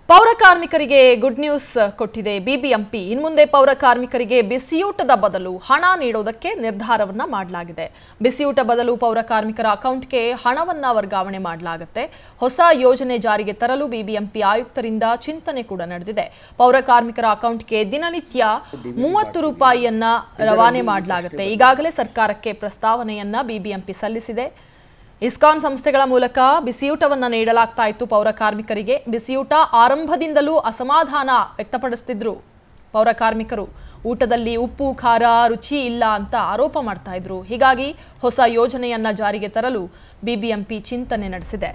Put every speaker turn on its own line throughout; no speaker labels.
ಪೌರ ಕಾರ್ಮಿಕರಿಗೆ good news ಕೊಟ್ಟಿದೆ ಬಿಬಿಎಂಪಿ ಇನ್ಮುಂದೆ ಪೌರ ಕಾರ್ಮಿಕರಿಗೆ ಬಿಸಿಯೂಟದ ಬದಲು ಹಣ ನೀಡೋದಕ್ಕೆ ನಿರ್ಧಾರವನ್ನ ಮಾಡಲಾಗಿದೆ ಬಿಸಿಯೂಟ ಬದಲು ಪೌರ ಕಾರ್ಮಿಕರ ಅಕೌಂಟ್ಗೆ ಹಣವನ್ನ ವರ್ಗಾವಣೆ ಮಾಡಲಾಗುತ್ತೆ ಹೊಸ ಯೋಜನೆ ಜಾರಿಗೆ ತರಲು ಬಿಬಿಎಂಪಿ ಆಯುಕ್ತರಿಂದ ಚಿಂತನೆ ಕೂಡ ನಡೆದಿದೆ ಪೌರ ಕಾರ್ಮಿಕರ ಅಕೌಂಟ್ಗೆ ದಿನನಿತ್ಯ ಮೂವತ್ತು ರೂಪಾಯಿಯನ್ನ ರವಾನೆ ಮಾಡಲಾಗುತ್ತೆ ಈಗಾಗಲೇ ಸರ್ಕಾರಕ್ಕೆ ಪ್ರಸ್ತಾವನೆಯನ್ನ ಬಿಬಿಎಂಪಿ ಸಲ್ಲಿಸಿದೆ ಇಸ್ಕಾನ್ ಸಂಸ್ಥೆಗಳ ಮೂಲಕ ಬಿಸಿಯೂಟವನ್ನ ನೀಡಲಾಗ್ತಾ ಇತ್ತು ಪೌರ ಕಾರ್ಮಿಕರಿಗೆ ಬಿಸಿಯೂಟ ಆರಂಭದಿಂದಲೂ ಅಸಮಾಧಾನ ವ್ಯಕ್ತಪಡಿಸ್ತಿದ್ರು ಪೌರ ಕಾರ್ಮಿಕರು ಊಟದಲ್ಲಿ ಉಪ್ಪು ಖಾರ ರುಚಿ ಇಲ್ಲ ಅಂತ ಆರೋಪ ಮಾಡ್ತಾ ಇದ್ರು ಹೀಗಾಗಿ ಹೊಸ ಯೋಜನೆಯನ್ನ ಜಾರಿಗೆ ತರಲು ಬಿಬಿಎಂಪಿ ಚಿಂತನೆ ನಡೆಸಿದೆ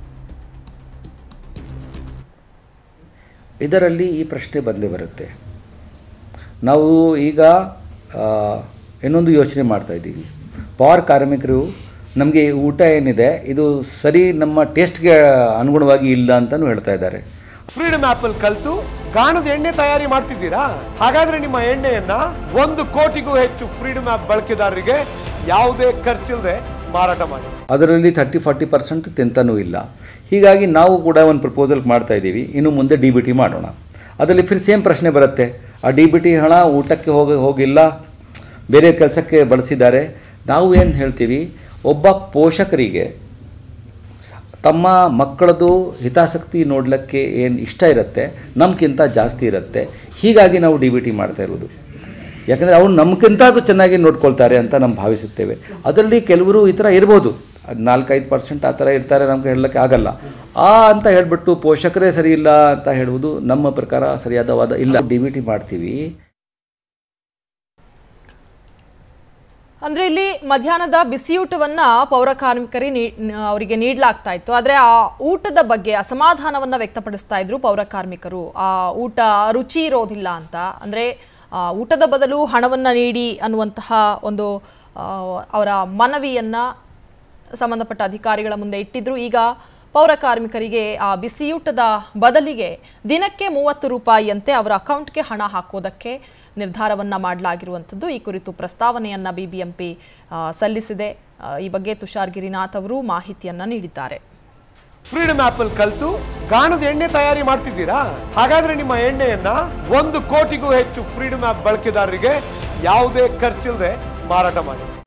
ಇದರಲ್ಲಿ ಈ ಪ್ರಶ್ನೆ ಬಂದೇ ಬರುತ್ತೆ ನಾವು ಈಗ ಆ, ಇನ್ನೊಂದು ಯೋಚನೆ ಮಾಡ್ತಾ ಇದ್ದೀವಿ ಪವರ್ ಕಾರ್ಮಿಕರು ನಮಗೆ ಊಟ ಏನಿದೆ ಇದು ಸರಿ ನಮ್ಮ ಟೇಸ್ಟ್ಗೆ ಅನುಗುಣವಾಗಿ ಇಲ್ಲ ಅಂತಲೂ ಹೇಳ್ತಾ ಇದ್ದಾರೆ
ಫ್ರೀಡಮ್ ಆಪ್ ಅಲ್ಲಿ ಕಲ್ತು ಗಾಣದ ಎಣ್ಣೆ ತಯಾರಿ ಮಾಡ್ತಿದ್ದೀರಾ ಹಾಗಾದ್ರೆ ನಿಮ್ಮ ಎಣ್ಣೆಯನ್ನ ಒಂದು ಕೋಟಿಗೂ ಹೆಚ್ಚು ಫ್ರೀಡಮ್ ಆಪ್ ಬಳಕೆದಾರರಿಗೆ ಯಾವುದೇ ಖರ್ಚಿಲ್ಲದೆ ಮಾರಾಟ ಮಾಡಿ
ಅದರಲ್ಲಿ ಥರ್ಟಿ ಫಾರ್ಟಿ ಪರ್ಸೆಂಟ್ ತಿಂತಾನೂ ಇಲ್ಲ ಹೀಗಾಗಿ ನಾವು ಕೂಡ ಒಂದು ಪ್ರಪೋಸಲ್ ಮಾಡ್ತಾ ಇದ್ದೀವಿ ಇನ್ನು ಮುಂದೆ ಡಿ ಬಿ ಟಿ ಮಾಡೋಣ ಅದರಲ್ಲಿ ಫಿರ್ ಸೇಮ್ ಪ್ರಶ್ನೆ ಬರುತ್ತೆ ಆ ಡಿ ಬಿ ಟಿ ಹಣ ಊಟಕ್ಕೆ ಹೋಗಿ ಹೋಗಿಲ್ಲ ಬೇರೆ ಕೆಲಸಕ್ಕೆ ಬಳಸಿದ್ದಾರೆ ನಾವು ಏನು ಹೇಳ್ತೀವಿ ಒಬ್ಬ ಪೋಷಕರಿಗೆ ತಮ್ಮ ಮಕ್ಕಳದು ಹಿತಾಸಕ್ತಿ ನೋಡಲಿಕ್ಕೆ ಏನು ಇಷ್ಟ ಇರುತ್ತೆ ನಮಗಿಂತ ಜಾಸ್ತಿ ಇರುತ್ತೆ ಹೀಗಾಗಿ ನಾವು ಡಿ ಬಿ ಟಿ ಮಾಡ್ತಾ ಇರೋದು ಯಾಕಂದರೆ ಅವ್ರು ನಮಗಿಂತ ಅದು ಚೆನ್ನಾಗಿ ನೋಡ್ಕೊಳ್ತಾರೆ ಅಂತ ನಾವು ಭಾವಿಸುತ್ತೇವೆ ಅದರಲ್ಲಿ ಕೆಲವರು ಈ ಥರ ಇರ್ಬೋದು ಅದು ನಾಲ್ಕೈದು ಪರ್ಸೆಂಟ್ ಆ ಥರ ಇರ್ತಾರೆ ನಮ್ಗೆ ಹೇಳಕ್ಕೆ ಆಗಲ್ಲ ಆ ಅಂತ ಹೇಳಿಬಿಟ್ಟು ಪೋಷಕರೇ ಸರಿ ಇಲ್ಲ ಅಂತ ಹೇಳುವುದು ನಮ್ಮ ಪ್ರಕಾರ ಸರಿಯಾದ ವಾದ ಇಲ್ಲ ಡಿ ಬಿ ಟಿ ಮಾಡ್ತೀವಿ
ಅಂದ್ರೆ ಇಲ್ಲಿ ಮಧ್ಯಾಹ್ನದ ಬಿಸಿಯೂಟವನ್ನ ಪೌರ ಕಾರ್ಮಿಕರಿಗೆ ನೀ- ನ- ಅವರಿಗೆ ನೀಡಲಾಗ್ತಾ ಇತ್ತು ಆದ್ರೆ ಆ ಊಟದ ಬಗ್ಗೆ ಅಸಮಾಧಾನವನ್ನ ವ್ಯಕ್ತಪಡಿಸ್ತಾ ಇದ್ರು ಪೌರ ಕಾರ್ಮಿಕರು ಆ ಊಟ ರುಚಿ ಇರೋದಿಲ್ಲ ಅಂತ ಅಂದ್ರೆ ಆ, ಊಟದ ಬದಲು ಹಣವನ್ನ ನೀಡಿ ಅನ್ನುವಂತಹ ಒಂದು ಆ, ಅವರ ಮನವಿಯನ್ನ ಸಂಬಂಧಪಟ್ಟ ಅಧಿಕಾರಿಗಳ ಮುಂದೆ ಇಟ್ಟಿದ್ರು ಈಗ ಪೌರ ಕಾರ್ಮಿಕರಿಗೆ ಆ ಬಿಸಿಯೂಟದ ಬದಲಿಗೆ ದಿನಕ್ಕೆ ಮೂವತ್ತು ರೂಪಾಯಿಯಂತೆ ಅವರ ಅಕೌಂಟ್ಗೆ ಹಣ ಹಾಕೋದಕ್ಕೆ ನಿರ್ಧಾರವನ್ನ ಮಾಡಲಾಗಿರುವಂಥದ್ದು ಈ ಕುರಿತು ಪ್ರಸ್ತಾವನೆಯನ್ನ ಬಿಬಿಎಂಪಿ ಆ, ಸಲ್ಲಿಸಿದೆ ಆ, ಈ ಬಗ್ಗೆ ತುಷಾರ್ ಗಿರಿನಾಥ್ ಅವರು ಮಾಹಿತಿಯನ್ನ ನೀಡಿದ್ದಾರೆ
ಫ್ರೀಡಮ್ ಆಪ್ ಅಲ್ಲಿ ಕಲ್ತು ಗಾಣದ ಎಣ್ಣೆ ತಯಾರಿ ಮಾಡ್ತಿದ್ದೀರಾ ಹಾಗಾದ್ರೆ ನಿಮ್ಮ ಎಣ್ಣೆಯನ್ನ ಒಂದು ಕೋಟಿಗೂ ಹೆಚ್ಚು ಫ್ರೀಡಮ್ ಆಪ್ ಬಳಕೆದಾರರಿಗೆ ಯಾವುದೇ ಖರ್ಚಿಲ್ಲದೆ ಮಾರಾಟ ಮಾಡಿ